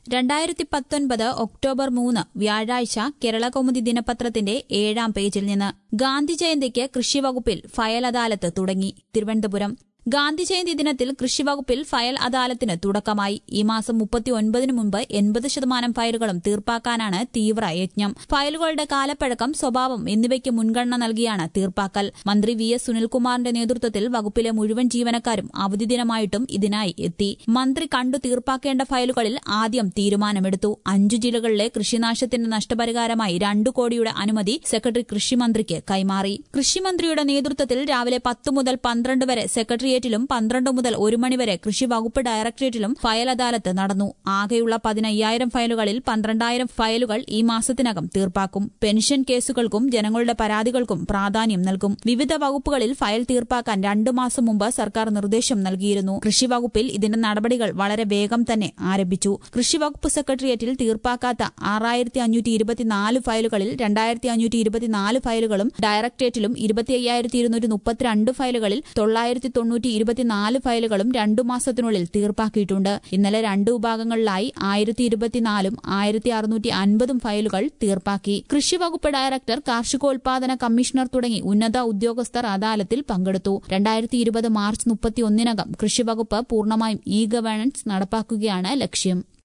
രണ്ടായിരത്തി പത്തൊൻപത് ഒക്ടോബർ മൂന്ന് വ്യാഴാഴ്ച കേരളകൗമുദി ദിനപത്രത്തിന്റെ ഏഴാം പേജിൽ നിന്ന് ഗാന്ധി ജയന്തിക്ക് കൃഷിവകുപ്പിൽ ഫയൽ അദാലത്ത് തുടങ്ങി തിരുവനന്തപുരം ഗാന്ധി ജയന്തി ദിനത്തിൽ കൃഷിവകുപ്പിൽ ഫയൽ അദാലത്തിന് തുടക്കമായി ഈ മാസം മുപ്പത്തിയൊൻപതിനു മുമ്പ് എൺപത് ശതമാനം ഫയലുകളും തീർപ്പാക്കാനാണ് തീവ്ര യജ്ഞം ഫയലുകളുടെ കാലപ്പഴക്കം സ്വഭാവം എന്നിവയ്ക്ക് മുൻഗണന നൽകിയാണ് തീർപ്പാക്കൽ മന്ത്രി വി എസ് സുനിൽകുമാറിന്റെ നേതൃത്വത്തിൽ വകുപ്പിലെ മുഴുവൻ ജീവനക്കാരും അവധി ദിനമായിട്ടും ഇതിനായി എത്തി മന്ത്രി കണ്ടു തീർപ്പാക്കേണ്ട ഫയലുകളിൽ ആദ്യം തീരുമാനമെടുത്തു അഞ്ചു ജില്ലകളിലെ കൃഷിനാശത്തിന് നഷ്ടപരിഹാരമായി രണ്ടു കോടിയുടെ അനുമതി സെക്രട്ടറി കൃഷിമന്ത്രിക്ക് കൈമാറി കൃഷിമന്ത്രിയുടെ നേതൃത്വത്തിൽ രാവിലെ പത്ത് മുതൽ പന്ത്രണ്ട് വരെ സെക്രട്ടറിയേറ്റിലും പന്ത്രണ്ട് മുതൽ ഒരു മണിവരെ കൃഷി വകുപ്പ് ഡയറക്ടറേറ്റിലും ഫയൽ അദാലത്ത് നടന്നു ആകെയുള്ള പതിനയ്യായിരം ഫയലുകളിൽ പന്ത്രണ്ടായിരം ഫയലുകൾ ഈ മാസത്തിനകം തീർപ്പാക്കും പെൻഷൻ കേസുകൾക്കും ജനങ്ങളുടെ പരാതികൾക്കും പ്രാധാന്യം നൽകും വിവിധ വകുപ്പുകളിൽ ഫയൽ തീർപ്പാക്കാൻ രണ്ടു മാസം മുമ്പ് സർക്കാർ നിർദ്ദേശം നൽകിയിരുന്നു കൃഷി വകുപ്പിൽ ഇതിന്റെ നടപടികൾ വളരെ വേഗം തന്നെ ആരംഭിച്ചു കൃഷി വകുപ്പ് സെക്രട്ടേറിയറ്റിൽ തീർപ്പാക്കാത്ത ആറായിരത്തി അഞ്ഞൂറ്റി ഇരുപത്തിനാല് ഫയലുകളിൽ രണ്ടായിരത്തി അഞ്ഞൂറ്റി ഇരുപത്തിനാല് ഫയലുകളും ഡയറക്ടറേറ്റിലും ഇരുപത്തി അയ്യായിരത്തി ഇരുന്നൂറ്റി മുപ്പത്തിരണ്ട് ഫയലുകളിൽ തൊള്ളായിരത്തി തൊണ്ണൂറ്റി ഇരുപത്തിനാല് ഫയലുകളും രണ്ടു മാസത്തിനുള്ളിൽ തീർപ്പാക്കിയിട്ടുണ്ട് ഇന്നലെ രണ്ട് വിഭാഗങ്ങളിലായി ആയിരത്തി ഇരുപത്തിനാലും ആയിരത്തി അറുന്നൂറ്റി അൻപതും ഫയലുകൾ തീർപ്പാക്കി കൃഷി വകുപ്പ് ഡയറക്ടർ കാർഷികോൽപാദന കമ്മീഷണർ തുടങ്ങി ഉന്നത ഉദ്യോഗസ്ഥർ അദാലത്തിൽ പങ്കെടുത്തു രണ്ടായിരത്തി ഇരുപത് മാർച്ച് മുപ്പത്തിയൊന്നിനകം കൃഷി വകുപ്പ് പൂർണ്ണമായും ഇ ഗവേണൻസ് നടപ്പാക്കുകയാണ് ലക്ഷ്യം